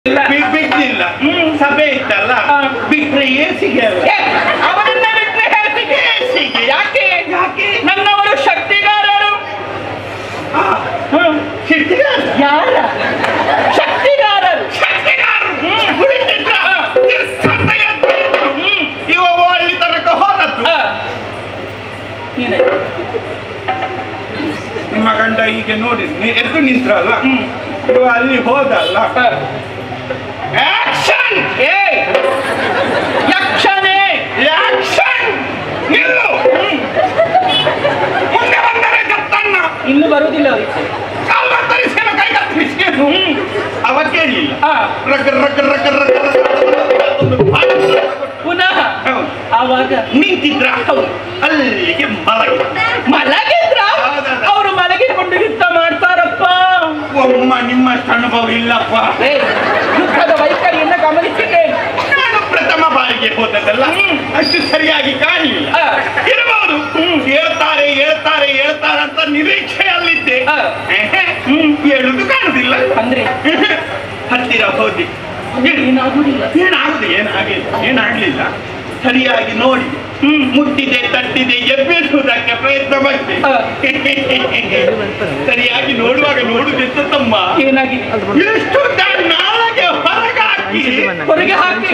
ಇಲ್ಲ. ಬಿ- ಬಿಡ್ಲಿಲ್ಲ ಹ್ಮ್. ಸಭೆ ಇತ್ತಲ್ಲ ಹಾ. ಬಿಟ್ರೆ ಏಸಿಗೆ ಅಲ್ಲ. ಏ, ಅವರನ್ನ ಬಿಟ್ರೆ ಹೇಸಿಗೆ ಏಸಿಗೆ ಯಾಕೆ ಯಾಕೆ ನನ್ನವರು ಶಕ್ತಿಗಾರರು ಆ, ಹ್ಮ್. ಸಿಟ್ಟಿಗಾರ. ಯಾರ ಶಕ್ತಿಗಾರರು ಶಕ್ತಿಗಾರರು. ಹ್ಮ್. ಕುಳಿತಿದ್ರ. ನಿರ್ಸಂತ ಎದ್ದು. ಹ್ಮ್. ಇವ ಅಲ್ಲಿ ತನಕ ಹೋದದ್ದು ಆ. ನೀನೆ. ನಿಮ್ಮ ಗಂಡ ಹೀಗೆ ನೋಡಿ ನೀ- ಎದ್ದು ನಿಂತ್ರಲ್ಲ ಹ್ಮ್. ಇವ ಅಲ್ಲಿ ಹೋದಲ್ಲ ಆ. ಆಕ್ಷನ್ ಏಯ್ ಯಕ್ಷನೇ ಆಕ್ಷನ್ ನಿಲ್ಲು ಮುಂದೆ ಬಂದರೆ ಗತ್ತನ್ನ ಇನ್ನು ಬರುವುದಿಲ್ಲ ಅವರಿಗೆ ಕತ್ತರಿಸಿದ ಕೈ ಕತ್ತರಿಸಿ ಹ್ಮ್. ಅವ ಕೇಳಲಿಲ್ಲ ಆ. ರಗ ರಗ ರಗ ರಗ ರಗ ಒಂದು ಬಾಯಿ ಕೊಟ್ಟು ಪುನಃ ಹೌದು. ಆವಾಗ ನಿಂತಿದ್ರ ಅಲ್ಲಿಗೆ ಮಲಗಿ ಮಲಗಿದ್ರ ಹೌದೌದು. ಅವರು ಮಲಗಿಕೊಂಡು ಯುದ್ಧ ಮಾಡ್ತಾರಪ್ಪ ಒಮ್ಮ ನಿಮ್ಮ ಅನುಭವ ಇಲ್ಲಪ್ಪ ಏ, ಯುದ್ಧದ ವೈಖರಿಯನ್ನ ಗಮನಿಸಿದೆ ನಾನು ಪ್ರಥಮ ಬಾರಿಗೆ ಹೋದದಲ್ಲ ಹ್ಮ್. ಅಷ್ಟು ಸರಿಯಾಗಿ ಕಾಣಲಿಲ್ಲ ಆ. ಇರಬಹುದು ಹೇಳ್ತಾರೆ ಹೇಳ್ತಾರೆ ಹೇಳ್ತಾರೆ ಅಂತ ನಿರೀಕ್ಷೆಯಲ್ಲಿದ್ದೆ ಆ. ಏಹೆ, ಹೇಳುದು ಕಾಣುದಿಲ್ಲ ಅಂದ್ರೆ ಹತ್ತಿರ ಹೋದಿ ಏನಾಗುದಿಲ್ಲ ಏನಾಗುದು ಏನಾಗಿಲ್ಲ ಏನಾಗ್ಲಿಲ್ಲ ಸರಿಯಾಗಿ ನೋಡಿ ಮುಟ್ಟಿದೆ ತಟ್ಟಿದೆ ಎಬ್ಬಿಸುವುದಕ್ಕೆ ಪ್ರಯತ್ನ ಮಾಡಿದೆ ಆ. ಸರಿಯಾಗಿ ನೋಡುವಾಗ ನೋಡುದಿತ್ತು ತಮ್ಮ ಏನಾಗಿದೆ ಎಷ್ಟು ನಾಳೆಗೆ ಹೊರಗಾಕಿ ಹೊರಗೆ ಹಾಕಿ